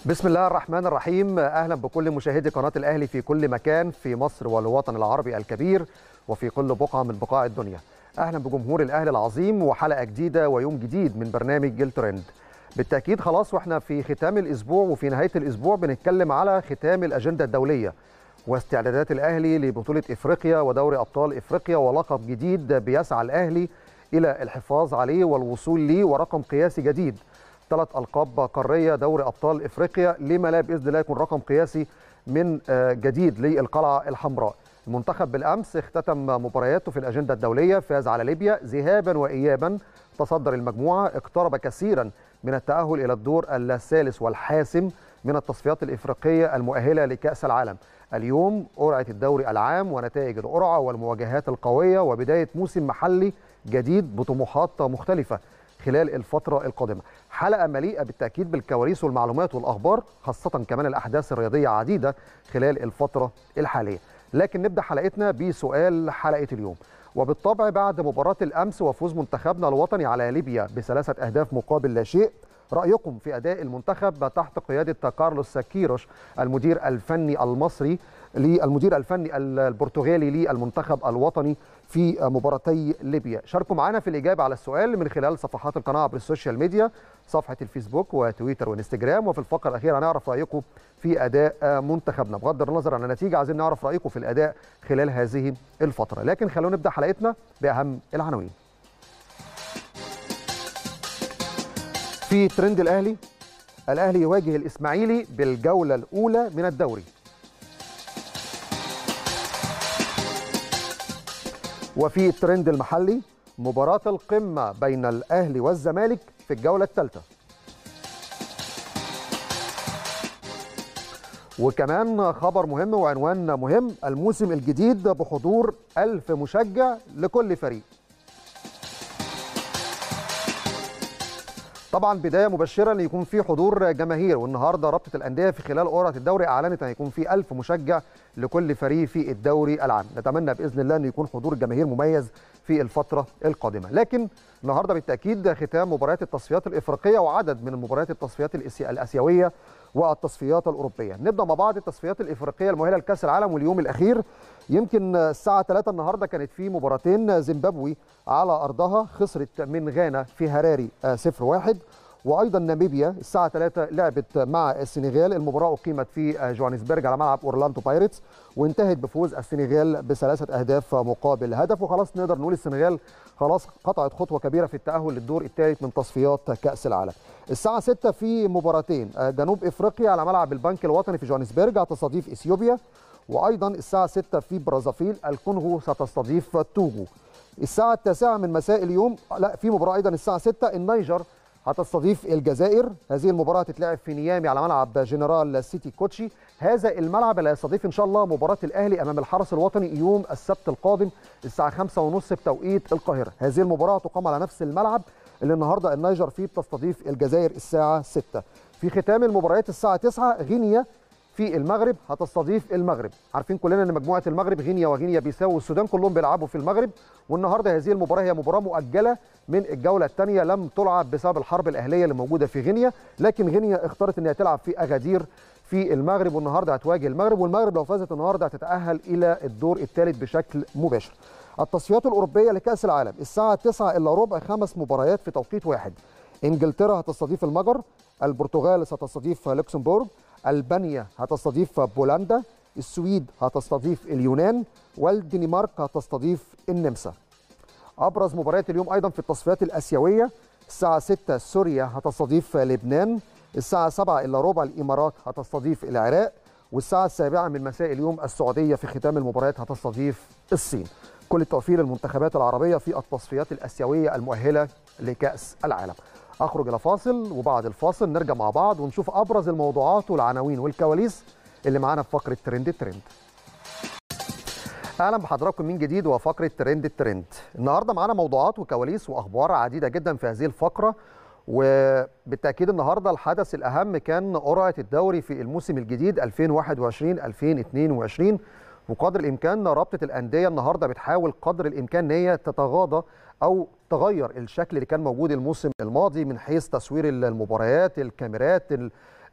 بسم الله الرحمن الرحيم اهلا بكل مشاهدي قناه الاهلي في كل مكان في مصر والوطن العربي الكبير وفي كل بقعه من بقاع الدنيا اهلا بجمهور الاهلي العظيم وحلقه جديده ويوم جديد من برنامج جيل ترند بالتاكيد خلاص واحنا في ختام الاسبوع وفي نهايه الاسبوع بنتكلم على ختام الاجنده الدوليه واستعدادات الاهلي لبطوله افريقيا ودوري ابطال افريقيا ولقب جديد بيسعى الاهلي الى الحفاظ عليه والوصول ليه ورقم قياسي جديد ثلاث القاب قاريه دوري ابطال افريقيا لما لا باذن الله يكون رقم قياسي من جديد للقلعه الحمراء المنتخب بالامس اختتم مبارياته في الاجنده الدوليه فاز على ليبيا ذهابا وايابا تصدر المجموعه اقترب كثيرا من التاهل الى الدور الثالث والحاسم من التصفيات الافريقيه المؤهله لكاس العالم اليوم قرعه الدوري العام ونتائج القرعه والمواجهات القويه وبدايه موسم محلي جديد بطموحات مختلفه خلال الفترة القادمة حلقة مليئة بالتأكيد بالكواليس والمعلومات والأخبار خاصة كمان الأحداث الرياضية عديدة خلال الفترة الحالية لكن نبدأ حلقتنا بسؤال حلقة اليوم وبالطبع بعد مباراة الأمس وفوز منتخبنا الوطني على ليبيا بثلاثة أهداف مقابل لا شيء رأيكم في أداء المنتخب تحت قيادة كارلوس كيروش المدير الفني المصري للمدير الفني البرتغالي للمنتخب الوطني في مباراتي ليبيا شاركوا معنا في الإجابة على السؤال من خلال صفحات القناة عبر السوشيال ميديا صفحة الفيسبوك وتويتر وانستجرام وفي الفقرة الأخيرة هنعرف رأيكم في أداء منتخبنا بغض النظر عن النتيجة عايزين نعرف رأيكم في الأداء خلال هذه الفترة لكن خلونا نبدأ حلقتنا بأهم العناوين في ترند الأهلي الأهلي يواجه الإسماعيلي بالجولة الأولى من الدوري وفي الترند المحلي مباراة القمة بين الأهلي والزمالك في الجولة الثالثة وكمان خبر مهم وعنوان مهم الموسم الجديد بحضور ألف مشجع لكل فريق طبعا بدايه مبشره ان يكون في حضور جماهير والنهارده رابطه الانديه في خلال قرعه الدوري اعلنت ان هيكون في 1000 مشجع لكل فريق في الدوري العام نتمنى باذن الله ان يكون حضور جماهير مميز في الفتره القادمه لكن النهارده بالتاكيد ختام مباريات التصفيات الافريقيه وعدد من المباريات التصفيات الاسيويه والتصفيات الاوروبيه نبدا مع بعض التصفيات الافريقيه المؤهله لكاس العالم واليوم الاخير يمكن الساعه 3 النهارده كانت في مباراتين زيمبابوي على ارضها خسرت من غانا في هراري 0-1 وايضا ناميبيا الساعه 3 لعبت مع السنغال المباراه اقيمت في جوهانسبرج على ملعب اورلاندو بايرتس وانتهت بفوز السنغال بثلاثه اهداف مقابل هدف وخلاص نقدر نقول السنغال خلاص قطعت خطوه كبيره في التاهل للدور الثالث من تصفيات كاس العالم الساعه 6 في مباراتين جنوب افريقيا على ملعب البنك الوطني في جوهانسبرج هتستضيف اثيوبيا وايضا الساعه 6 في برازافيل الكونغو ستستضيف توغو الساعه التاسعة من مساء اليوم لا في مباراه ايضا الساعه 6 النيجر هتستضيف الجزائر هذه المباراه هتتلعب في نيامي على ملعب جنرال سيتي كوتشي هذا الملعب اللي هيستضيف ان شاء الله مباراه الاهلي امام الحرس الوطني يوم السبت القادم الساعه 5:30 بتوقيت القاهره هذه المباراه تقام على نفس الملعب اللي النهارده النيجر فيه بتستضيف الجزائر الساعه 6 في ختام المباريات الساعه 9 غينيا في المغرب هتستضيف المغرب عارفين كلنا ان مجموعه المغرب غينيا وغينيا بيساو والسودان كلهم بيلعبوا في المغرب والنهارده هذه المباراه هي مباراه مؤجله من الجوله الثانيه لم تلعب بسبب الحرب الاهليه اللي موجوده في غينيا لكن غينيا اختارت انها تلعب في اغادير في المغرب والنهارده هتواجه المغرب والمغرب لو فازت النهارده هتتاهل الى الدور الثالث بشكل مباشر التصفيات الاوروبيه لكاس العالم الساعه 9 الا ربع خمس مباريات في توقيت واحد انجلترا هتستضيف المجر البرتغال ستستضيف لوكسمبورغ البانيا هتستضيف بولندا السويد هتستضيف اليونان والدنمارك هتستضيف النمسا ابرز مباريات اليوم ايضا في التصفيات الاسيويه الساعه 6 سوريا هتستضيف لبنان الساعه 7 الا ربع الامارات هتستضيف العراق والساعه السابعة من مساء اليوم السعوديه في ختام المباريات هتستضيف الصين كل التوفيق للمنتخبات العربيه في التصفيات الاسيويه المؤهله لكاس العالم اخرج الى فاصل وبعد الفاصل نرجع مع بعض ونشوف ابرز الموضوعات والعناوين والكواليس اللي معانا في فقره ترند الترند اهلا بحضراتكم من جديد وفقره ترند الترند النهارده معانا موضوعات وكواليس واخبار عديده جدا في هذه الفقره وبالتاكيد النهارده الحدث الاهم كان قرعه الدوري في الموسم الجديد 2021 2022 وقدر الامكان رابطه الانديه النهارده بتحاول قدر الامكان ان هي تتغاضى او تغير الشكل اللي كان موجود الموسم الماضي من حيث تصوير المباريات الكاميرات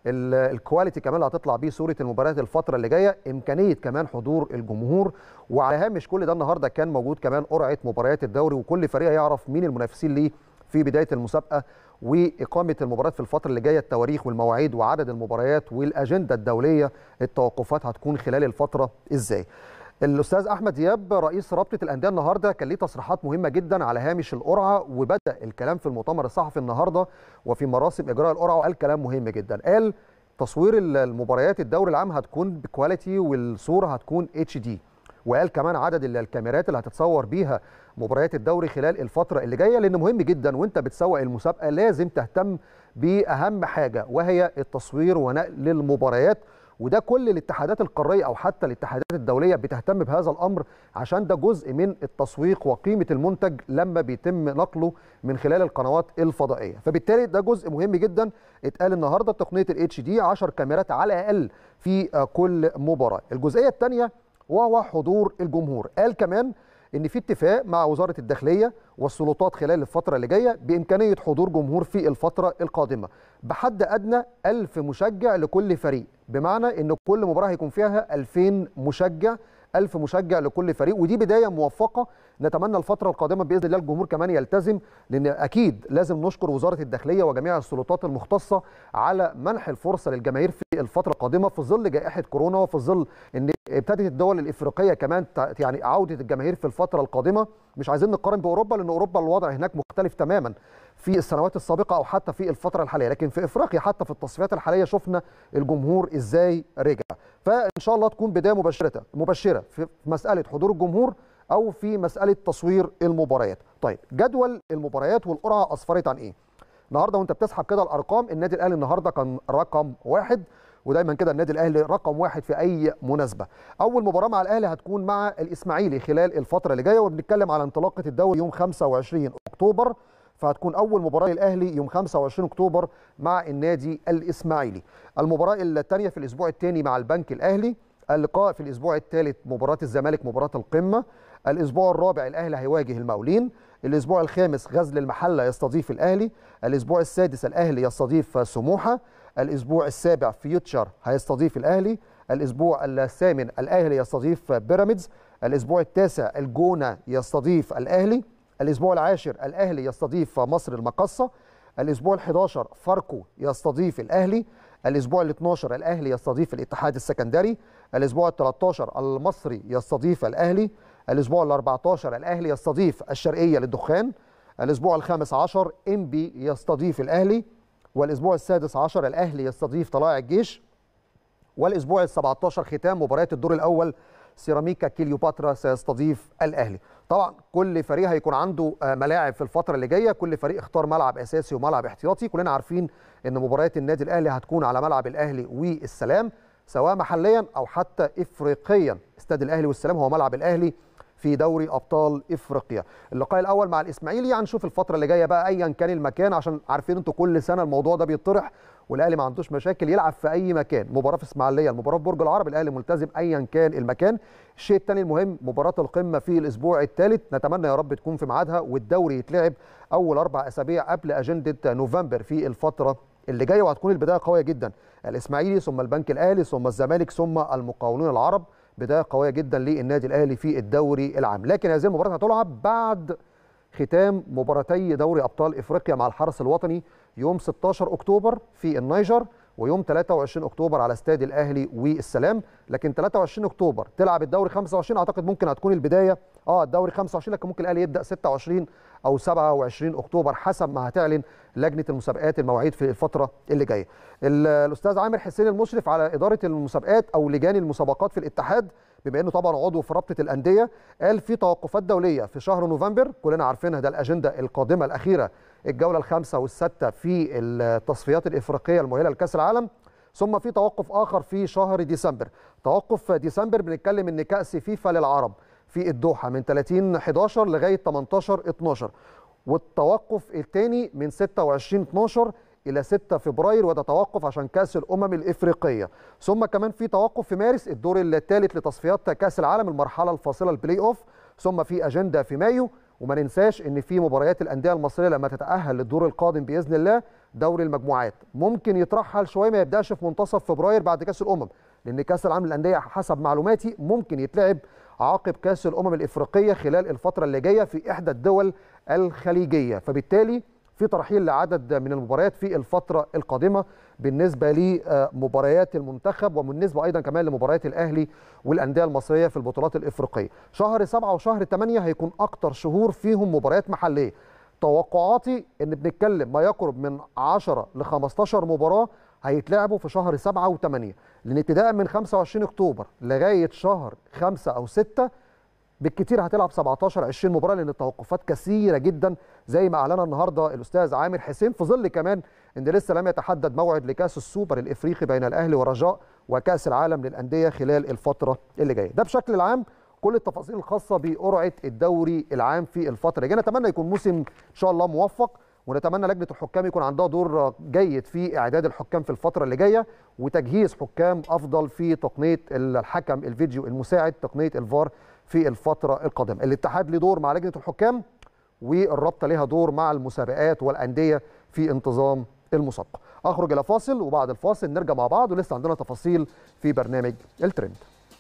الكواليتي كمان اللي هتطلع بيه صوره المباريات الفتره اللي جايه امكانيه كمان حضور الجمهور وعلى هامش كل ده النهارده كان موجود كمان قرعه مباريات الدوري وكل فريق هيعرف مين المنافسين ليه في بدايه المسابقه واقامه المباريات في الفتره اللي جايه التواريخ والمواعيد وعدد المباريات والاجنده الدوليه التوقفات هتكون خلال الفتره ازاي الاستاذ احمد دياب رئيس رابطه الانديه النهارده كان ليه تصريحات مهمه جدا على هامش القرعه وبدا الكلام في المؤتمر الصحفي النهارده وفي مراسم اجراء القرعه وقال كلام مهم جدا قال تصوير المباريات الدوري العام هتكون بكواليتي والصوره هتكون اتش دي وقال كمان عدد الكاميرات اللي هتتصور بيها مباريات الدوري خلال الفتره اللي جايه لان مهم جدا وانت بتسوق المسابقه لازم تهتم باهم حاجه وهي التصوير ونقل المباريات وده كل الاتحادات القاريه او حتى الاتحادات الدوليه بتهتم بهذا الامر عشان ده جزء من التسويق وقيمه المنتج لما بيتم نقله من خلال القنوات الفضائيه فبالتالي ده جزء مهم جدا اتقال النهارده تقنيه الاتش دي 10 كاميرات على الاقل في كل مباراه الجزئيه الثانيه وهو حضور الجمهور قال كمان ان في اتفاق مع وزاره الداخليه والسلطات خلال الفتره اللي جايه بامكانيه حضور جمهور في الفتره القادمه بحد ادنى 1000 مشجع لكل فريق بمعنى ان كل مباراه هيكون فيها 2000 مشجع 1000 مشجع لكل فريق ودي بدايه موفقه نتمنى الفتره القادمه باذن الله الجمهور كمان يلتزم لان اكيد لازم نشكر وزاره الداخليه وجميع السلطات المختصه على منح الفرصه للجماهير في الفتره القادمه في ظل جائحه كورونا وفي ظل ان ابتدت الدول الافريقيه كمان يعني عوده الجماهير في الفتره القادمه مش عايزين نقارن باوروبا لان اوروبا الوضع هناك مختلف تماما في السنوات السابقه او حتى في الفتره الحاليه لكن في افريقيا حتى في التصفيات الحاليه شفنا الجمهور ازاي رجع فان شاء الله تكون بدايه مبشره مبشره في مساله حضور الجمهور او في مساله تصوير المباريات طيب جدول المباريات والقرعه اسفرت عن ايه النهارده وانت بتسحب كده الارقام النادي الاهلي النهارده كان رقم واحد ودايما كده النادي الاهلي رقم واحد في اي مناسبه اول مباراه مع الاهلي هتكون مع الاسماعيلي خلال الفتره اللي جايه وبنتكلم على انطلاقه الدوري يوم 25 اكتوبر فهتكون اول مباراه للاهلي يوم 25 اكتوبر مع النادي الاسماعيلي المباراه الثانيه في الاسبوع الثاني مع البنك الاهلي اللقاء في الاسبوع الثالث مباراه الزمالك مباراه القمه الاسبوع الرابع الاهلي هيواجه المقاولين الاسبوع الخامس غزل المحله يستضيف الاهلي الاسبوع السادس الاهلي يستضيف سموحه الاسبوع السابع فيوتشر هيستضيف الاهلي الاسبوع الثامن الاهلي يستضيف بيراميدز الاسبوع التاسع الجونه يستضيف الاهلي الاسبوع العاشر الاهلي يستضيف مصر المقصه الاسبوع ال11 فاركو يستضيف الاهلي الاسبوع ال12 الاهلي يستضيف الاتحاد السكندري الاسبوع ال13 المصري يستضيف الاهلي الاسبوع ال14 الاهلي يستضيف الشرقيه للدخان الاسبوع الخامس عشر انبي يستضيف الاهلي والاسبوع السادس عشر الاهلي يستضيف طلائع الجيش والاسبوع ال17 ختام مباريات الدور الاول سيراميكا كليوباترا سيستضيف الاهلي طبعا كل فريق هيكون عنده ملاعب في الفتره اللي جايه كل فريق اختار ملعب اساسي وملعب احتياطي كلنا عارفين ان مباريات النادي الاهلي هتكون على ملعب الاهلي والسلام سواء محليا او حتى افريقيا استاد الاهلي والسلام هو ملعب الاهلي في دوري ابطال افريقيا اللقاء الاول مع الاسماعيلي هنشوف الفتره اللي جايه بقى ايا كان المكان عشان عارفين انتوا كل سنه الموضوع ده بيطرح والاهلي ما عندوش مشاكل يلعب في اي مكان مباراه في اسماعيليه المباراه في برج العرب الاهلي ملتزم ايا كان المكان الشيء الثاني المهم مباراه القمه في الاسبوع الثالث نتمنى يا رب تكون في ميعادها والدوري يتلعب اول اربع اسابيع قبل اجنده نوفمبر في الفتره اللي جايه وهتكون البدايه قويه جدا الاسماعيلي ثم البنك الاهلي ثم الزمالك ثم المقاولون العرب بدايه قويه جدا للنادي الاهلي في الدوري العام لكن هذه المباراه هتلعب بعد ختام مباراتي دوري ابطال افريقيا مع الحرس الوطني يوم 16 اكتوبر في النيجر ويوم 23 اكتوبر على استاد الاهلي والسلام لكن 23 اكتوبر تلعب الدوري 25 اعتقد ممكن هتكون البدايه اه الدوري 25 لكن ممكن الاهلي يبدا 26 او 27 اكتوبر حسب ما هتعلن لجنه المسابقات المواعيد في الفتره اللي جايه. الاستاذ عامر حسين المشرف على اداره المسابقات او لجان المسابقات في الاتحاد بما انه طبعا عضو في رابطه الانديه قال في توقفات دوليه في شهر نوفمبر كلنا عارفينها ده الاجنده القادمه الاخيره الجوله الخامسه والسادسه في التصفيات الافريقيه المؤهله لكاس العالم ثم في توقف اخر في شهر ديسمبر توقف ديسمبر بنتكلم ان كاس فيفا للعرب في الدوحه من 30 11 لغايه 18 12 والتوقف الثاني من 26 12 الى 6 فبراير وده توقف عشان كاس الامم الافريقيه ثم كمان في توقف في مارس الدور الثالث لتصفيات كاس العالم المرحله الفاصله البلاي اوف ثم في اجنده في مايو وما ننساش ان في مباريات الانديه المصريه لما تتاهل للدور القادم باذن الله دوري المجموعات ممكن يترحل شويه ما يبداش في منتصف فبراير بعد كاس الامم لان كاس العالم للانديه حسب معلوماتي ممكن يتلعب عقب كاس الامم الافريقيه خلال الفتره اللي جايه في احدى الدول الخليجيه فبالتالي في ترحيل لعدد من المباريات في الفتره القادمه بالنسبه لمباريات المنتخب وبالنسبه ايضا كمان لمباريات الاهلي والانديه المصريه في البطولات الافريقيه شهر سبعة وشهر ثمانية هيكون اكتر شهور فيهم مباريات محليه توقعاتي ان بنتكلم ما يقرب من 10 ل 15 مباراه هيتلعبوا في شهر 7 و8 لان ابتداء من 25 اكتوبر لغايه شهر 5 او 6 بالكثير هتلعب 17 20 مباراه لان التوقفات كثيره جدا زي ما اعلن النهارده الاستاذ عامر حسين في ظل كمان ان لسه لم يتحدد موعد لكاس السوبر الافريقي بين الاهلي والرجاء وكاس العالم للانديه خلال الفتره اللي جايه ده بشكل العام كل التفاصيل الخاصه بقرعه الدوري العام في الفتره الجايه نتمنى يكون موسم ان شاء الله موفق ونتمنى لجنه الحكام يكون عندها دور جيد في اعداد الحكام في الفتره اللي جايه وتجهيز حكام افضل في تقنيه الحكم الفيديو المساعد تقنيه الفار في الفتره القادمه الاتحاد له دور مع لجنه الحكام والرابطه لها دور مع المسابقات والانديه في انتظام المسابقه اخرج الى فاصل وبعد الفاصل نرجع مع بعض ولسه عندنا تفاصيل في برنامج الترند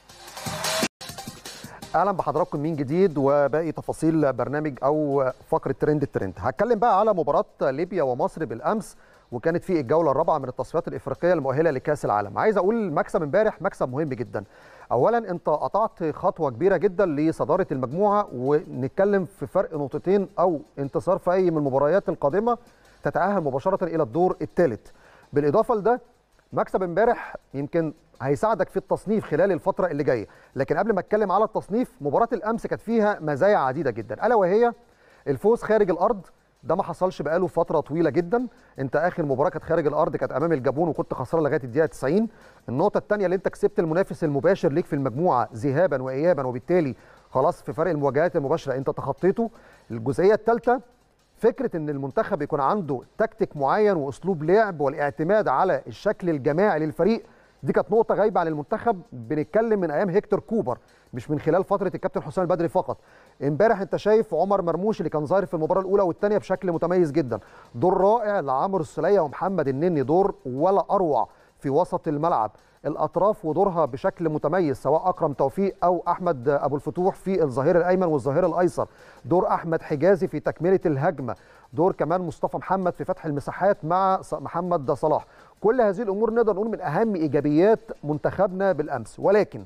اهلا بحضراتكم من جديد وباقي تفاصيل برنامج او فقره ترند الترند هتكلم بقى على مباراه ليبيا ومصر بالامس وكانت في الجوله الرابعه من التصفيات الافريقيه المؤهله لكاس العالم عايز اقول مكسب امبارح مكسب مهم جدا اولا انت قطعت خطوه كبيره جدا لصداره المجموعه ونتكلم في فرق نقطتين او انتصار في اي من المباريات القادمه تتاهل مباشره الى الدور الثالث بالاضافه لده مكسب امبارح يمكن هيساعدك في التصنيف خلال الفتره اللي جايه لكن قبل ما اتكلم على التصنيف مباراه الامس كانت فيها مزايا عديده جدا الا وهي الفوز خارج الارض ده ما حصلش بقاله فتره طويله جدا انت اخر مباراه كانت خارج الارض كانت امام الجابون وكنت خسران لغايه الدقيقه 90 النقطه الثانيه اللي انت كسبت المنافس المباشر ليك في المجموعه ذهابا وايابا وبالتالي خلاص في فرق المواجهات المباشره انت تخطيته الجزئيه الثالثه فكره ان المنتخب يكون عنده تكتيك معين واسلوب لعب والاعتماد على الشكل الجماعي للفريق دي كانت نقطه غايبه عن المنتخب بنتكلم من ايام هيكتور كوبر مش من خلال فتره الكابتن حسام البدري فقط امبارح انت شايف عمر مرموش اللي كان ظاهر في المباراه الاولى والثانيه بشكل متميز جدا دور رائع لعمرو السليه ومحمد النني دور ولا اروع في وسط الملعب الاطراف ودورها بشكل متميز سواء اكرم توفيق او احمد ابو الفتوح في الظهير الايمن والظهير الايسر دور احمد حجازي في تكمله الهجمه دور كمان مصطفى محمد في فتح المساحات مع محمد صلاح كل هذه الامور نقدر نقول من اهم ايجابيات منتخبنا بالامس ولكن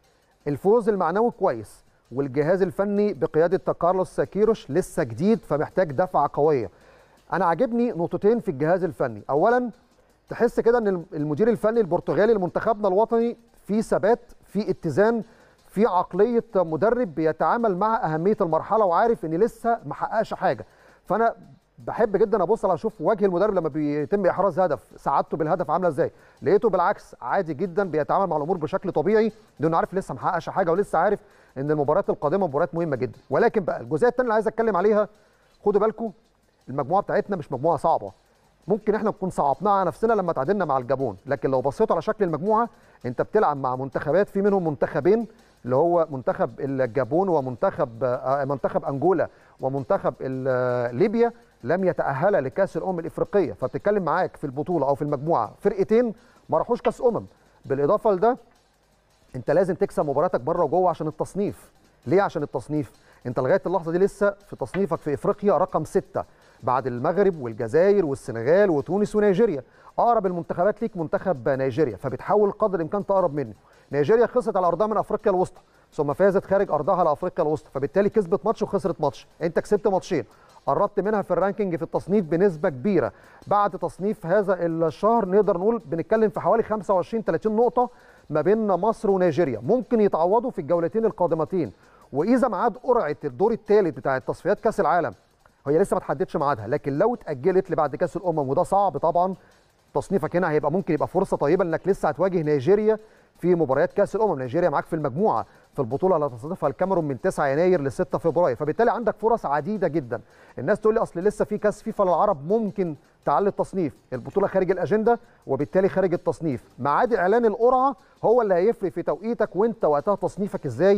الفوز المعنوي كويس والجهاز الفني بقياده كارلوس كيروش لسه جديد فمحتاج دفعه قويه انا عاجبني نقطتين في الجهاز الفني اولا تحس كده ان المدير الفني البرتغالي لمنتخبنا الوطني في ثبات في اتزان في عقليه مدرب بيتعامل مع اهميه المرحله وعارف ان لسه ما حققش حاجه فانا بحب جدا ابص على اشوف وجه المدرب لما بيتم احراز هدف سعادته بالهدف عامله ازاي لقيته بالعكس عادي جدا بيتعامل مع الامور بشكل طبيعي لانه عارف لسه ما حققش حاجه ولسه عارف ان المباريات القادمه مباريات مهمه جدا ولكن بقى الجزئيه الثانيه اللي عايز اتكلم عليها خدوا بالكم المجموعه بتاعتنا مش مجموعه صعبه ممكن احنا نكون صعبناها على نفسنا لما تعادلنا مع الجابون لكن لو بصيتوا على شكل المجموعه انت بتلعب مع منتخبات في منهم منتخبين اللي هو منتخب الجابون ومنتخب منتخب انجولا ومنتخب ليبيا لم يتاهلا لكاس الامم الافريقيه فبتتكلم معاك في البطوله او في المجموعه فرقتين ما راحوش كاس امم بالاضافه لده انت لازم تكسب مباراتك بره وجوه عشان التصنيف ليه عشان التصنيف انت لغايه اللحظه دي لسه في تصنيفك في افريقيا رقم ستة بعد المغرب والجزائر والسنغال وتونس ونيجيريا اقرب المنتخبات ليك منتخب نيجيريا فبتحاول قدر الامكان تقرب منه نيجيريا خسرت على ارضها من افريقيا الوسطى ثم فازت خارج ارضها على افريقيا الوسطى فبالتالي كسبت ماتش وخسرت ماتش انت كسبت ماتشين قربت منها في الرانكينج في التصنيف بنسبه كبيره بعد تصنيف هذا الشهر نقدر نقول بنتكلم في حوالي 25 30 نقطه ما بين مصر ونيجيريا ممكن يتعوضوا في الجولتين القادمتين واذا ميعاد قرعه الدور الثالث بتاع تصفيات كاس العالم هي لسه ما تحددش ميعادها لكن لو اتاجلت لبعد كاس الامم وده صعب طبعا تصنيفك هنا هيبقى ممكن يبقى فرصه طيبه انك لسه هتواجه نيجيريا في مباريات كاس الامم نيجيريا معاك في المجموعه في البطوله اللي هتستضيفها الكاميرون من 9 يناير ل 6 فبراير فبالتالي عندك فرص عديده جدا الناس تقول لي اصل لسه في كاس فيفا للعرب ممكن تعلي التصنيف البطوله خارج الاجنده وبالتالي خارج التصنيف ميعاد اعلان القرعه هو اللي هيفرق في توقيتك وانت وقتها تصنيفك ازاي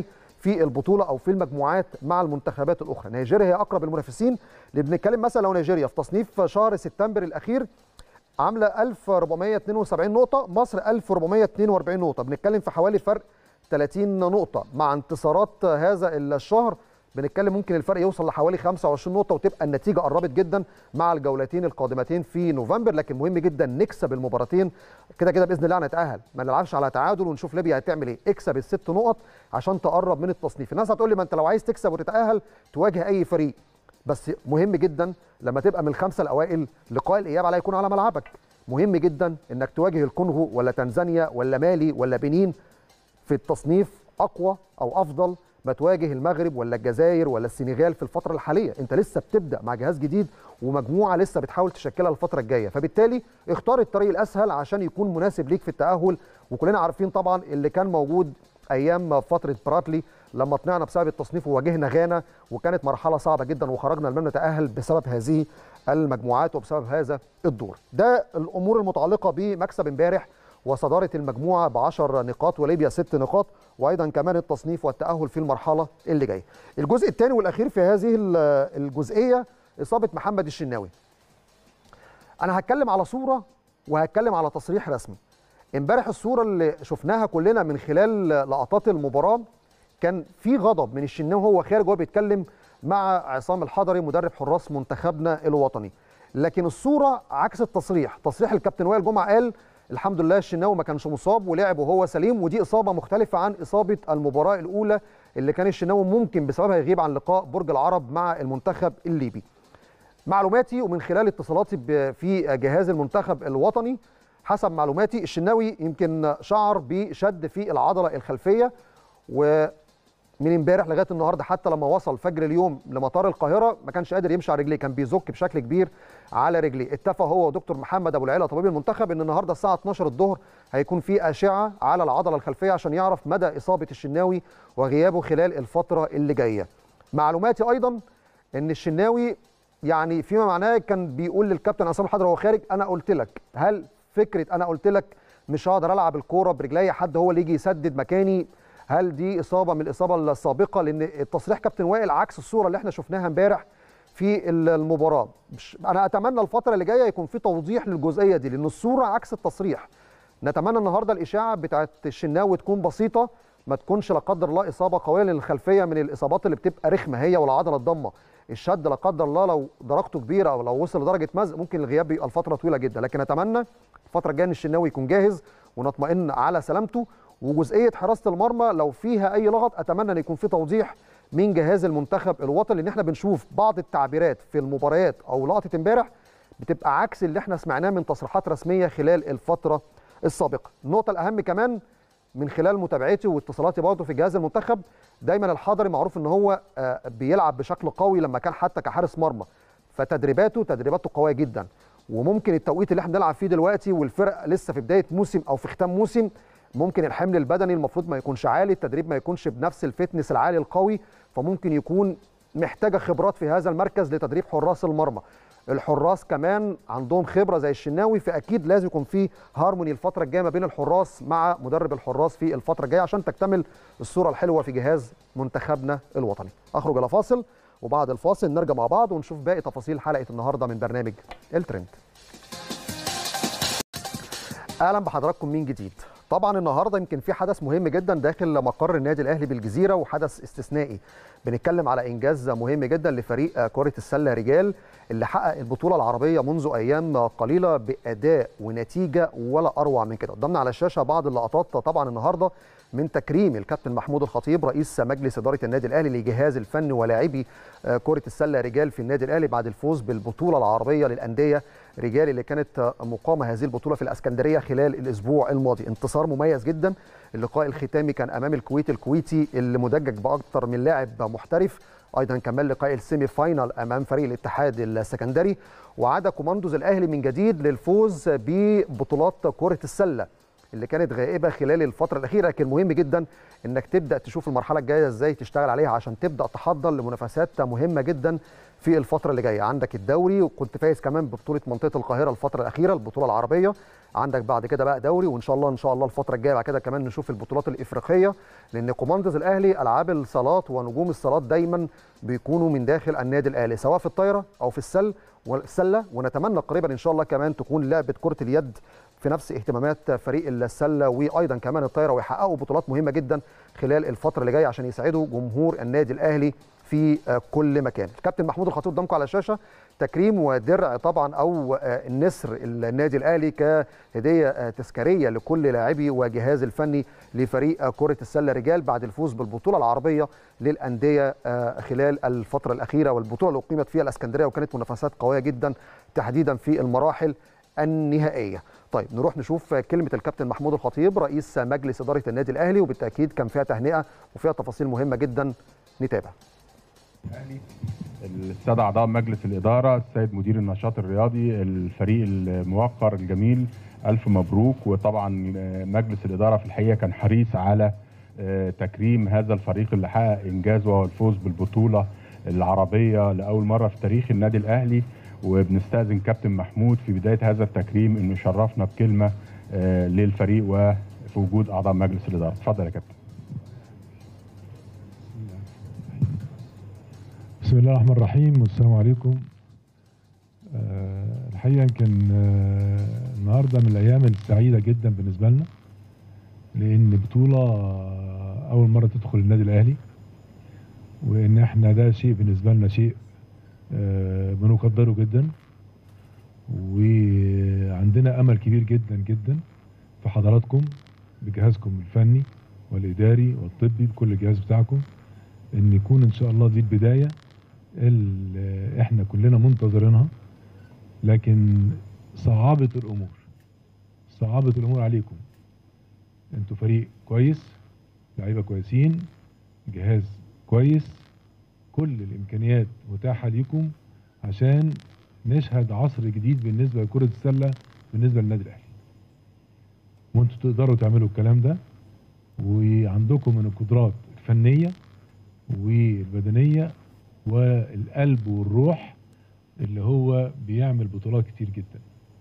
في البطوله او في المجموعات مع المنتخبات الاخرى نيجيريا هي اقرب المنافسين اللي بنتكلم مثلا لو نيجيريا في تصنيف شهر سبتمبر الاخير عامله 1472 نقطه مصر 1442 نقطه بنتكلم في حوالي فرق 30 نقطه مع انتصارات هذا الشهر بنتكلم ممكن الفرق يوصل لحوالي 25 نقطه وتبقى النتيجه قربت جدا مع الجولتين القادمتين في نوفمبر لكن مهم جدا نكسب المباراتين كده كده باذن الله هنتاهل ما نلعبش على تعادل ونشوف ليبيا هتعمل ايه اكسب الست نقط عشان تقرب من التصنيف الناس هتقول لي ما انت لو عايز تكسب وتتاهل تواجه اي فريق بس مهم جدا لما تبقى من الخمسه الاوائل لقاء الاياب على يكون على ملعبك مهم جدا انك تواجه الكونغو ولا تنزانيا ولا مالي ولا بنين في التصنيف اقوى او افضل ما تواجه المغرب ولا الجزائر ولا السنغال في الفتره الحاليه انت لسه بتبدا مع جهاز جديد ومجموعه لسه بتحاول تشكلها الفتره الجايه فبالتالي اختار الطريق الاسهل عشان يكون مناسب ليك في التاهل وكلنا عارفين طبعا اللي كان موجود ايام فتره براتلي لما طلعنا بسبب التصنيف وواجهنا غانا وكانت مرحله صعبه جدا وخرجنا لم نتاهل بسبب هذه المجموعات وبسبب هذا الدور ده الامور المتعلقه بمكسب امبارح وصداره المجموعه ب 10 نقاط وليبيا 6 نقاط وايضا كمان التصنيف والتاهل في المرحله اللي جايه. الجزء الثاني والاخير في هذه الجزئيه اصابه محمد الشناوي. انا هتكلم على صوره وهتكلم على تصريح رسمي. امبارح الصوره اللي شفناها كلنا من خلال لقطات المباراه كان في غضب من الشناوي وهو خارج وهو بيتكلم مع عصام الحضري مدرب حراس منتخبنا الوطني. لكن الصوره عكس التصريح، تصريح الكابتن وائل جمعه قال الحمد لله الشناوي ما كانش مصاب ولعب وهو سليم ودي اصابه مختلفه عن اصابه المباراه الاولى اللي كان الشناوي ممكن بسببها يغيب عن لقاء برج العرب مع المنتخب الليبي. معلوماتي ومن خلال اتصالاتي في جهاز المنتخب الوطني حسب معلوماتي الشناوي يمكن شعر بشد في العضله الخلفيه و من امبارح لغايه النهارده حتى لما وصل فجر اليوم لمطار القاهره ما كانش قادر يمشي على رجليه كان بيزك بشكل كبير على رجليه اتفق هو ودكتور محمد ابو العلا طبيب المنتخب ان النهارده الساعه 12 الظهر هيكون في اشعه على العضله الخلفيه عشان يعرف مدى اصابه الشناوي وغيابه خلال الفتره اللي جايه معلوماتي ايضا ان الشناوي يعني فيما معناه كان بيقول للكابتن عصام الحضري وهو خارج انا قلت لك هل فكره انا قلت لك مش هقدر العب الكوره برجلي حد هو اللي يجي يسدد مكاني هل دي اصابه من الاصابه السابقه لان التصريح كابتن وائل عكس الصوره اللي احنا شفناها امبارح في المباراه انا اتمنى الفتره اللي جايه يكون في توضيح للجزئيه دي لان الصوره عكس التصريح نتمنى النهارده الاشاعه بتاعه الشناوي تكون بسيطه ما تكونش لا قدر الله اصابه قويه لان الخلفيه من الاصابات اللي بتبقى رخمه هي والعضله الضمه الشد لا قدر الله لو درجته كبيره او لو وصل لدرجه مزق ممكن الغياب يبقى لفتره طويله جدا لكن اتمنى الفتره الجايه ان الشناوي يكون جاهز ونطمئن على سلامته وجزئيه حراسه المرمى لو فيها اي لغط اتمنى ان يكون في توضيح من جهاز المنتخب الوطني لان احنا بنشوف بعض التعبيرات في المباريات او لقطه امبارح بتبقى عكس اللي احنا سمعناه من تصريحات رسميه خلال الفتره السابقه النقطه الاهم كمان من خلال متابعتي واتصالاتي برضه في جهاز المنتخب دايما الحضري معروف ان هو بيلعب بشكل قوي لما كان حتى كحارس مرمى فتدريباته تدريباته قويه جدا وممكن التوقيت اللي احنا بنلعب فيه دلوقتي والفرق لسه في بدايه موسم او في ختام موسم ممكن الحمل البدني المفروض ما يكونش عالي التدريب ما يكونش بنفس الفتنس العالي القوي فممكن يكون محتاجه خبرات في هذا المركز لتدريب حراس المرمى الحراس كمان عندهم خبره زي الشناوي فاكيد لازم يكون في هارموني الفتره الجايه ما بين الحراس مع مدرب الحراس في الفتره الجايه عشان تكتمل الصوره الحلوه في جهاز منتخبنا الوطني اخرج الى فاصل وبعد الفاصل نرجع مع بعض ونشوف باقي تفاصيل حلقه النهارده من برنامج الترند اهلا بحضراتكم من جديد طبعا النهارده يمكن في حدث مهم جدا داخل مقر النادي الاهلي بالجزيره وحدث استثنائي بنتكلم على انجاز مهم جدا لفريق كره السله رجال اللي حقق البطوله العربيه منذ ايام قليله باداء ونتيجه ولا اروع من كده قدامنا على الشاشه بعض اللقطات طبعا النهارده من تكريم الكابتن محمود الخطيب رئيس مجلس اداره النادي الاهلي لجهاز الفن ولاعبي كره السله رجال في النادي الاهلي بعد الفوز بالبطوله العربيه للانديه رجال اللي كانت مقامه هذه البطوله في الاسكندريه خلال الاسبوع الماضي انتصار مميز جدا اللقاء الختامي كان امام الكويت الكويتي اللي مدجج باكثر من لاعب محترف ايضا كمان لقاء السيمي فاينال امام فريق الاتحاد السكندري وعاد كوماندوز الاهلي من جديد للفوز ببطولات كره السله اللي كانت غائبه خلال الفتره الاخيره لكن مهم جدا انك تبدا تشوف المرحله الجايه ازاي تشتغل عليها عشان تبدا تحضر لمنافسات مهمه جدا في الفتره اللي جايه عندك الدوري وكنت فايز كمان ببطوله منطقه القاهره الفتره الاخيره البطوله العربيه عندك بعد كده بقى دوري وان شاء الله ان شاء الله الفتره الجايه بعد كده كمان نشوف البطولات الافريقيه لان كوماندز الاهلي العاب الصالات ونجوم الصالات دايما بيكونوا من داخل النادي الاهلي سواء في الطايره او في السل والسله ونتمنى قريبا ان شاء الله كمان تكون لعبه كره اليد في نفس اهتمامات فريق السله وايضا كمان الطايره ويحققوا بطولات مهمه جدا خلال الفتره اللي جايه عشان يساعدوا جمهور النادي الاهلي في كل مكان الكابتن محمود الخطيب قدامكم على الشاشه تكريم ودرع طبعا او النسر النادي الاهلي كهديه تذكاريه لكل لاعبي وجهاز الفني لفريق كره السله رجال بعد الفوز بالبطوله العربيه للانديه خلال الفتره الاخيره والبطوله اللي اقيمت فيها الاسكندريه وكانت منافسات قويه جدا تحديدا في المراحل النهائيه. طيب نروح نشوف كلمه الكابتن محمود الخطيب رئيس مجلس اداره النادي الاهلي وبالتاكيد كان فيها تهنئه وفيها تفاصيل مهمه جدا نتابع. السادة أعضاء مجلس الإدارة السيد مدير النشاط الرياضي الفريق الموقر الجميل ألف مبروك وطبعا مجلس الإدارة في الحقيقة كان حريص على تكريم هذا الفريق اللي حقق إنجاز وهو الفوز بالبطولة العربية لأول مرة في تاريخ النادي الأهلي وبنستأذن كابتن محمود في بداية هذا التكريم إنه يشرفنا بكلمة للفريق وفي وجود أعضاء مجلس الإدارة اتفضل يا كابتن بسم الله الرحمن الرحيم والسلام عليكم أه الحقيقه يمكن أه النهارده من الايام السعيده جدا بالنسبه لنا لان بطوله أه اول مره تدخل النادي الاهلي وان احنا ده شيء بالنسبه لنا شيء بنقدره جدا وعندنا امل كبير جدا جدا في حضراتكم بجهازكم الفني والاداري والطبي بكل الجهاز بتاعكم ان يكون ان شاء الله دي البدايه اللي احنا كلنا منتظرينها لكن صعبة الامور صعبة الامور عليكم انتوا فريق كويس لعيبه كويسين جهاز كويس كل الامكانيات متاحه ليكم عشان نشهد عصر جديد بالنسبه لكره السله بالنسبه للنادي الاهلي وانتوا تقدروا تعملوا الكلام ده وعندكم من القدرات الفنيه والبدنيه والقلب والروح اللي هو بيعمل بطولات كتير جدا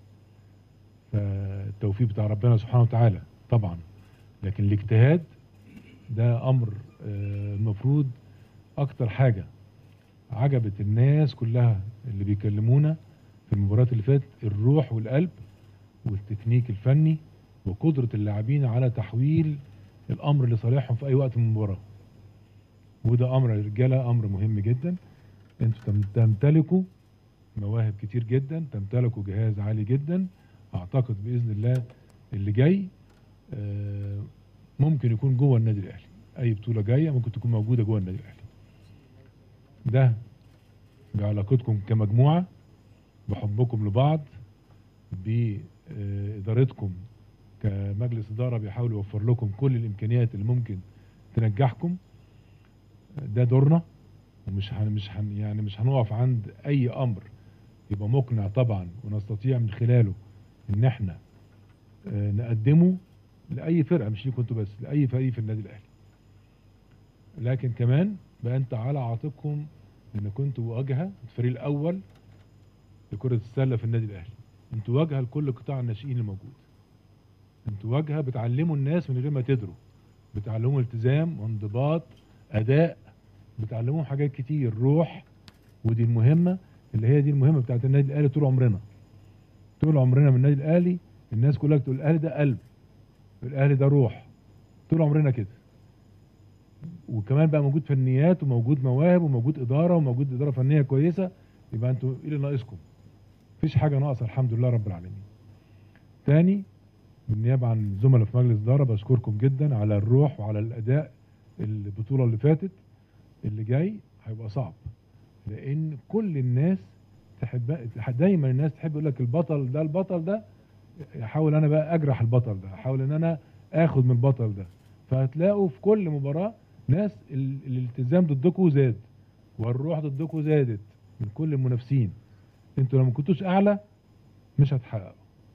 فالتوفيق بتاع ربنا سبحانه وتعالى طبعا لكن الاجتهاد ده امر المفروض اكتر حاجه عجبت الناس كلها اللي بيكلمونا في المباريات اللي فاتت الروح والقلب والتكنيك الفني وقدره اللاعبين على تحويل الامر لصالحهم في اي وقت من المباراه وده امر الرجاله امر مهم جدا انتوا تمتلكوا مواهب كتير جدا تمتلكوا جهاز عالي جدا اعتقد باذن الله اللي جاي ممكن يكون جوه النادي الاهلي اي بطوله جايه ممكن تكون موجوده جوه النادي الاهلي ده بعلاقتكم كمجموعه بحبكم لبعض بادارتكم كمجلس اداره بيحاول يوفر لكم كل الامكانيات اللي ممكن تنجحكم ده دورنا ومش هن مش هن يعني مش هنقف عند اي امر يبقى مقنع طبعا ونستطيع من خلاله ان احنا نقدمه لاي فرقه مش ليكم انتوا بس لاي فريق في النادي الاهلي لكن كمان بقى انت على عاتقكم ان كنتوا واجهه الفريق الاول لكره السله في النادي الاهلي انتوا واجهه لكل قطاع الناشئين الموجود انتوا واجهه بتعلموا الناس من غير ما تدروا بتعلموا التزام وانضباط اداء بتعلموهم حاجات كتير روح ودي المهمه اللي هي دي المهمه بتاعت النادي الاهلي طول عمرنا طول عمرنا من النادي الاهلي الناس كلها تقول الاهلي ده قلب الاهلي ده روح طول عمرنا كده وكمان بقى موجود فنيات وموجود مواهب وموجود اداره وموجود اداره فنيه كويسه يبقى انتوا ايه اللي ناقصكم مفيش حاجه ناقصه الحمد لله رب العالمين تاني بالنيابه عن الزملاء في مجلس الاداره بشكركم جدا على الروح وعلى الاداء البطوله اللي فاتت اللي جاي هيبقى صعب لان كل الناس تحب دايما الناس تحب يقول لك البطل ده البطل ده احاول انا بقى اجرح البطل ده احاول ان انا اخد من البطل ده فهتلاقوا في كل مباراه ناس ال... الالتزام ضدكم زاد والروح ضدكم زادت من كل المنافسين انتوا لو ما كنتوش اعلى مش هتحققوا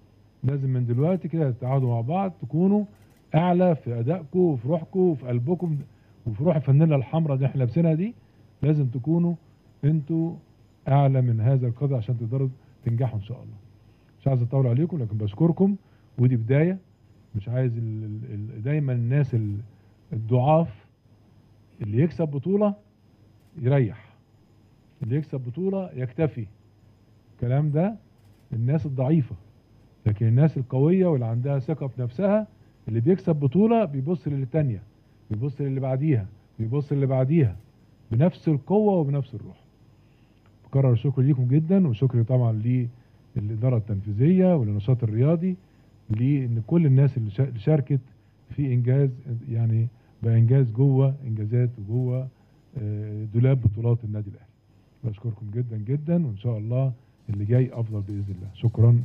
لازم من دلوقتي كده تتعاودوا مع بعض تكونوا اعلى في ادائكم وفي روحكم وفي قلبكم وفي روح الفانيلا الحمراء اللي احنا لابسينها دي لازم تكونوا انتوا اعلى من هذا القدر عشان تقدروا تنجحوا ان شاء الله مش عايز اطول عليكم لكن بشكركم ودي بدايه مش عايز ال ال ال دايما الناس ال- الضعاف اللي يكسب بطوله يريح اللي يكسب بطوله يكتفي الكلام ده الناس الضعيفه لكن الناس القويه واللي عندها ثقه في نفسها اللي بيكسب بطوله بيبص للتانيه بيبص للي بعديها بيبص للي بعديها بنفس القوه وبنفس الروح بكرر الشكر ليكم جدا وشكري طبعا للاداره التنفيذيه وللنشاط الرياضي لان كل الناس اللي شا- اللي شاركت في انجاز يعني بانجاز جوه انجازات وجوه آه، دولاب بطولات النادي الاهلي بشكركم جدا جدا وان شاء الله اللي جاي افضل باذن الله شكرا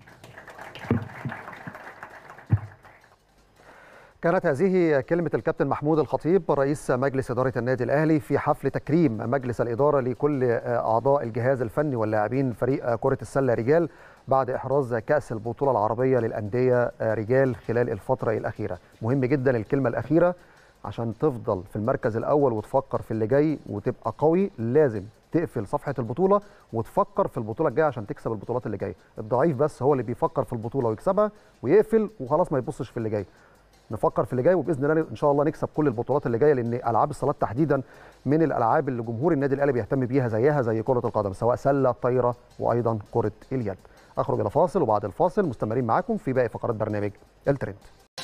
كانت هذه كلمة الكابتن محمود الخطيب رئيس مجلس إدارة النادي الأهلي في حفل تكريم مجلس الإدارة لكل أعضاء الجهاز الفني واللاعبين فريق كرة السلة رجال بعد إحراز كأس البطولة العربية للأندية رجال خلال الفترة الأخيرة مهم جدا الكلمة الأخيرة عشان تفضل في المركز الأول وتفكر في اللي جاي وتبقى قوي لازم تقفل صفحة البطولة وتفكر في البطولة الجاية عشان تكسب البطولات اللي جاية الضعيف بس هو اللي بيفكر في البطولة ويكسبها ويقفل وخلاص ما يبصش في اللي جاي نفكر في اللي جاي وباذن الله ان شاء الله نكسب كل البطولات اللي جايه لان العاب الصالات تحديدا من الالعاب اللي جمهور النادي الاهلي بيهتم بيها زيها زي كره القدم سواء سله طايره وايضا كره اليد اخرج الى فاصل وبعد الفاصل مستمرين معاكم في باقي فقرات برنامج الترند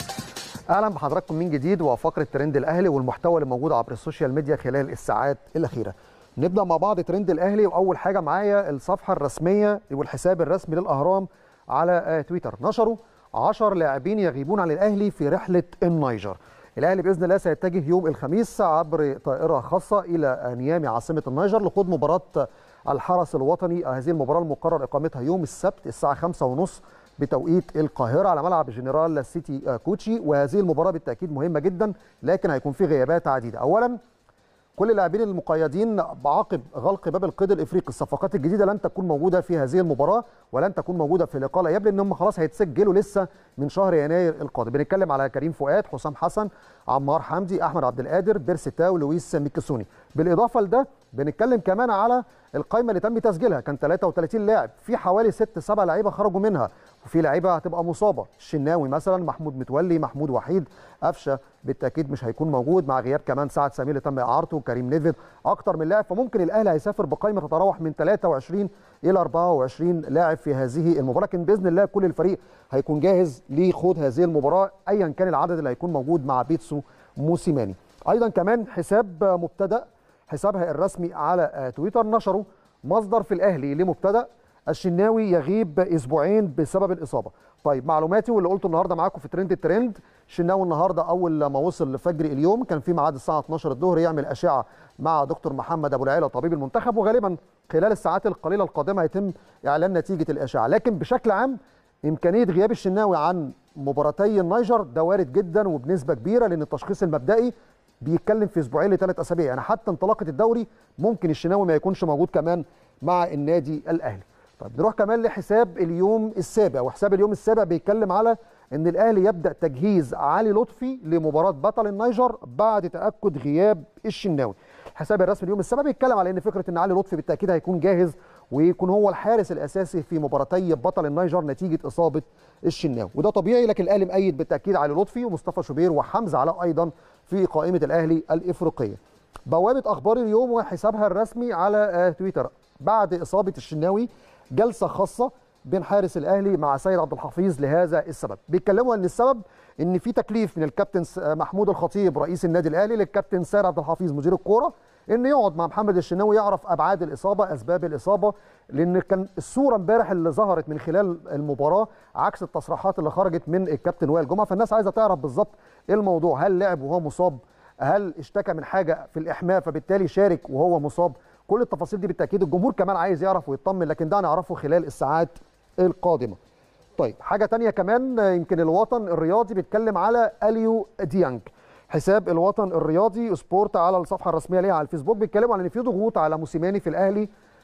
اهلا بحضراتكم من جديد وفقره ترند الاهلي والمحتوى اللي موجود عبر السوشيال ميديا خلال الساعات الاخيره نبدا مع بعض ترند الاهلي واول حاجه معايا الصفحه الرسميه والحساب الرسمي للاهرام على آه، تويتر نشروا 10 لاعبين يغيبون عن الاهلي في رحله النيجر الاهلي باذن الله سيتجه يوم الخميس عبر طائره خاصه الى نيامي عاصمه النيجر لخوض مباراه الحرس الوطني هذه المباراه المقرر اقامتها يوم السبت الساعه 5:30 بتوقيت القاهره على ملعب جنرال سيتي آه، كوتشي وهذه المباراه بالتاكيد مهمه جدا لكن هيكون في غيابات عديده اولا كل اللاعبين المقيدين بعقب غلق باب القيد الافريقي الصفقات الجديده لن تكون موجوده في هذه المباراه ولن تكون موجوده في لقاء الاياب لان هم خلاص هيتسجلوا لسه من شهر يناير القادم بنتكلم على كريم فؤاد حسام حسن عمار حمدي احمد عبد القادر بيرسي تاو لويس ميكيسوني بالاضافه لده بنتكلم كمان على القائمه اللي تم تسجيلها كان 33 لاعب في حوالي 6 7 لعيبه خرجوا منها وفي لعيبه هتبقى مصابه الشناوي مثلا محمود متولي محمود وحيد قفشه بالتاكيد مش هيكون موجود مع غياب كمان سعد سمير اللي تم اعارته وكريم نيفيد اكتر من لاعب فممكن الاهلي هيسافر بقائمه تتراوح من 23 الى 24 لاعب في هذه المباراه لكن باذن الله كل الفريق هيكون جاهز لخوض هذه المباراه ايا كان العدد اللي هيكون موجود مع بيتسو موسيماني ايضا كمان حساب مبتدأ حسابها الرسمي على آه، تويتر نشروا مصدر في الاهلي لمبتدأ الشناوي يغيب اسبوعين بسبب الاصابه طيب معلوماتي واللي قلته النهارده معاكم في ترند الترند الشناوي النهارده اول ما وصل لفجر اليوم كان في ميعاد الساعه 12 الظهر يعمل اشعه مع دكتور محمد ابو العيله طبيب المنتخب وغالبا خلال الساعات القليله القادمه هيتم اعلان نتيجه الاشعه لكن بشكل عام امكانيه غياب الشناوي عن مباراتي النيجر ده وارد جدا وبنسبه كبيره لان التشخيص المبدئي بيتكلم في اسبوعين لثلاث اسابيع يعني حتى انطلاقه الدوري ممكن الشناوي ما يكونش موجود كمان مع النادي الاهلي طيب نروح كمان لحساب اليوم السابع وحساب اليوم السابع بيتكلم على ان الاهلي يبدا تجهيز علي لطفي لمباراه بطل النيجر بعد تاكد غياب الشناوي الحساب الرسمي اليوم السابع بيتكلم على ان فكره ان علي لطفي بالتاكيد هيكون جاهز ويكون هو الحارس الاساسي في مباراتي بطل النيجر نتيجه اصابه الشناوي وده طبيعي لكن الاهلي مأيد بالتاكيد علي لطفي ومصطفى شوبير وحمزه علاء ايضا في قائمه الاهلي الافريقيه بوابه اخبار اليوم وحسابها الرسمي على آه، تويتر بعد اصابه الشناوي جلسه خاصه بين حارس الاهلي مع سيد عبد الحفيظ لهذا السبب بيتكلموا ان السبب ان في تكليف من الكابتن س- آه، محمود الخطيب رئيس النادي الاهلي للكابتن سيد عبد الحفيظ مدير الكوره انه يقعد مع محمد الشناوي يعرف ابعاد الاصابه اسباب الاصابه لان كان الصوره امبارح اللي ظهرت من خلال المباراه عكس التصريحات اللي خرجت من الكابتن وائل جمعه فالناس عايزه تعرف بالظبط ايه الموضوع هل لعب وهو مصاب هل اشتكى من حاجه في الاحماء فبالتالي شارك وهو مصاب كل التفاصيل دي بالتاكيد الجمهور كمان عايز يعرف ويطمن لكن ده هنعرفه خلال الساعات القادمه طيب حاجه تانية كمان آه، يمكن الوطن الرياضي بيتكلم على اليو ديانج حساب الوطن الرياضي سبورت على الصفحه الرسميه ليها على الفيسبوك بيتكلموا على ان في ضغوط على موسيماني في الاهلي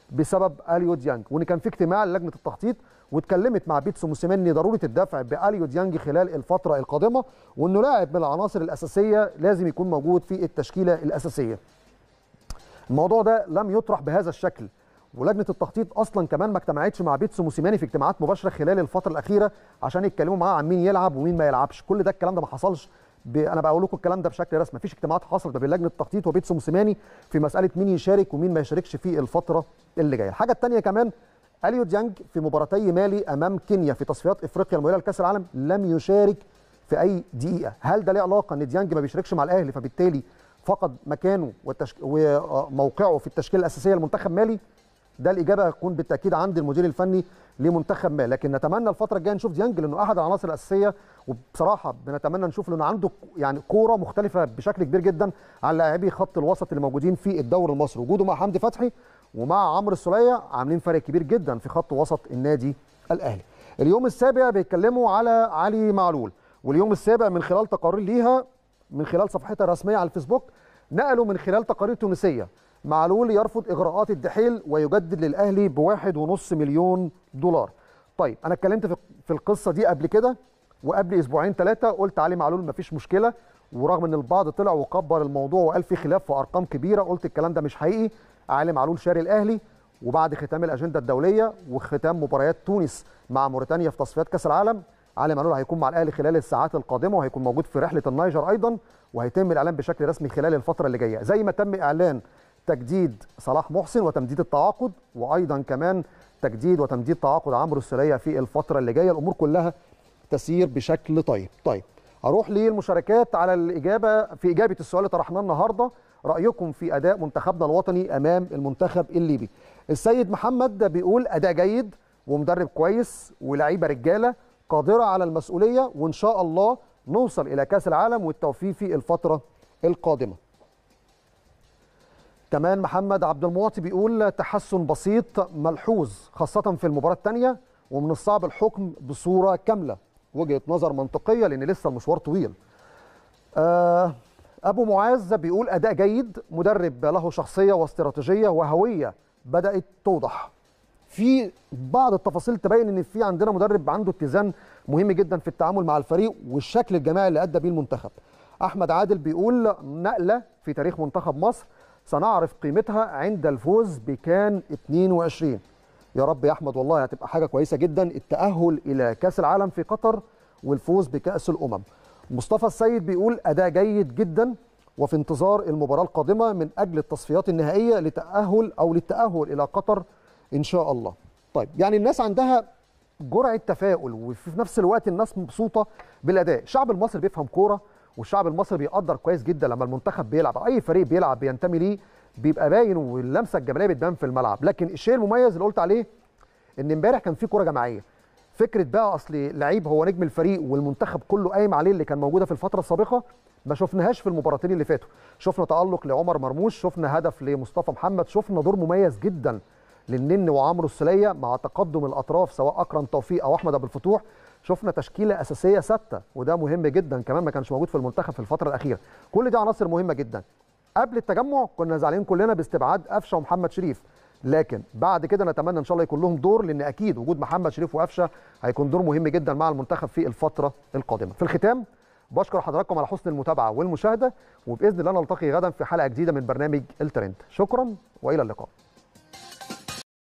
بسبب اليو ديانج وان كان في اجتماع للجنه التخطيط واتكلمت مع بيتسو موسيماني ضروره الدفع باليو ديانج خلال الفتره القادمه وانه لاعب من العناصر الاساسيه لازم يكون موجود في التشكيله الاساسيه. الموضوع ده لم يطرح بهذا الشكل ولجنه التخطيط اصلا كمان ما اجتمعتش مع بيتسو موسيماني في اجتماعات مباشره خلال الفتره الاخيره عشان يتكلموا معاه عن مين يلعب ومين ما يلعبش كل ده الكلام ده ما حصلش ب... انا بقول لكم الكلام ده بشكل رسمي مفيش اجتماعات حصلت ما بين لجنه التخطيط وبيتسو موسيماني في مساله مين يشارك ومين ما يشاركش في الفتره اللي جايه الحاجه الثانيه كمان اليو ديانج في مباراتي مالي امام كينيا في تصفيات افريقيا المؤهله لكاس العالم لم يشارك في اي دقيقه هل ده له علاقه ان ديانج ما بيشاركش مع الاهلي فبالتالي فقد مكانه والتشك... وموقعه في التشكيله الاساسيه لمنتخب مالي ده الاجابه هتكون بالتاكيد عند المدير الفني لمنتخب مالي لكن نتمنى الفتره الجايه نشوف ديانج لانه احد العناصر الاساسيه وبصراحه بنتمنى نشوف لانه عنده يعني كوره مختلفه بشكل كبير جدا عن لاعبي خط الوسط اللي موجودين في الدوري المصري وجوده مع حمدي فتحي ومع عمرو السوليه عاملين فرق كبير جدا في خط وسط النادي الاهلي اليوم السابع بيتكلموا على علي معلول واليوم السابع من خلال تقارير ليها من خلال صفحتها الرسميه على الفيسبوك نقلوا من خلال تقارير تونسيه معلول يرفض اجراءات الدحيل ويجدد للاهلي بواحد ونص مليون دولار طيب انا اتكلمت في القصه دي قبل كده وقبل اسبوعين ثلاثه قلت علي معلول مفيش مشكله ورغم ان البعض طلع وكبر الموضوع وقال في خلاف في ارقام كبيره قلت الكلام ده مش حقيقي علي معلول شاري الاهلي وبعد ختام الاجنده الدوليه وختام مباريات تونس مع موريتانيا في تصفيات كاس العالم علي معلول هيكون مع الاهلي خلال الساعات القادمه وهيكون موجود في رحله النيجر ايضا وهيتم الاعلان بشكل رسمي خلال الفتره اللي جايه زي ما تم اعلان تجديد صلاح محسن وتمديد التعاقد وايضا كمان تجديد وتمديد تعاقد عمرو السوليه في الفتره اللي جايه الامور كلها تسير بشكل طيب طيب اروح للمشاركات على الاجابه في اجابه السؤال اللي طرحناه النهارده رايكم في اداء منتخبنا الوطني امام المنتخب الليبي السيد محمد بيقول اداء جيد ومدرب كويس ولاعيبه رجاله قادره على المسؤوليه وان شاء الله نوصل الى كاس العالم والتوفيق في الفتره القادمه كمان محمد عبد المعطي بيقول تحسن بسيط ملحوظ خاصة في المباراة الثانية ومن الصعب الحكم بصورة كاملة وجهة نظر منطقية لأن لسه المشوار طويل آه أبو معاذ بيقول أداء جيد مدرب له شخصية واستراتيجية وهوية بدأت توضح في بعض التفاصيل تبين ان في عندنا مدرب عنده اتزان مهم جدا في التعامل مع الفريق والشكل الجماعي اللي ادى بيه المنتخب احمد عادل بيقول نقله في تاريخ منتخب مصر سنعرف قيمتها عند الفوز بكان 22 يا رب يا احمد والله هتبقى حاجه كويسه جدا التاهل الى كاس العالم في قطر والفوز بكاس الامم مصطفى السيد بيقول اداء جيد جدا وفي انتظار المباراه القادمه من اجل التصفيات النهائيه لتاهل او للتاهل الى قطر ان شاء الله طيب يعني الناس عندها جرعه تفاؤل وفي نفس الوقت الناس مبسوطه بالاداء الشعب المصري بيفهم كوره والشعب المصري بيقدر كويس جدا لما المنتخب بيلعب اي فريق بيلعب بينتمي ليه بيبقى باين واللمسه الجماليه بتبان في الملعب لكن الشيء المميز اللي قلت عليه ان امبارح كان في كوره جماعيه فكره بقى اصل لعيب هو نجم الفريق والمنتخب كله قايم عليه اللي كان موجوده في الفتره السابقه ما شفناهاش في المباراتين اللي فاتوا شفنا تالق لعمر مرموش شفنا هدف لمصطفى محمد شفنا دور مميز جدا للنن وعمرو السليه مع تقدم الاطراف سواء اكرم توفيق او احمد ابو الفتوح شفنا تشكيله اساسيه ثابته وده مهم جدا كمان ما كانش موجود في المنتخب في الفتره الاخيره كل دي عناصر مهمه جدا قبل التجمع كنا زعلانين كلنا باستبعاد قفشه ومحمد شريف لكن بعد كده نتمنى ان شاء الله يكون لهم دور لان اكيد وجود محمد شريف وقفشه هيكون دور مهم جدا مع المنتخب في الفتره القادمه في الختام بشكر حضراتكم على حسن المتابعه والمشاهده وباذن الله نلتقي غدا في حلقه جديده من برنامج الترند شكرا والى اللقاء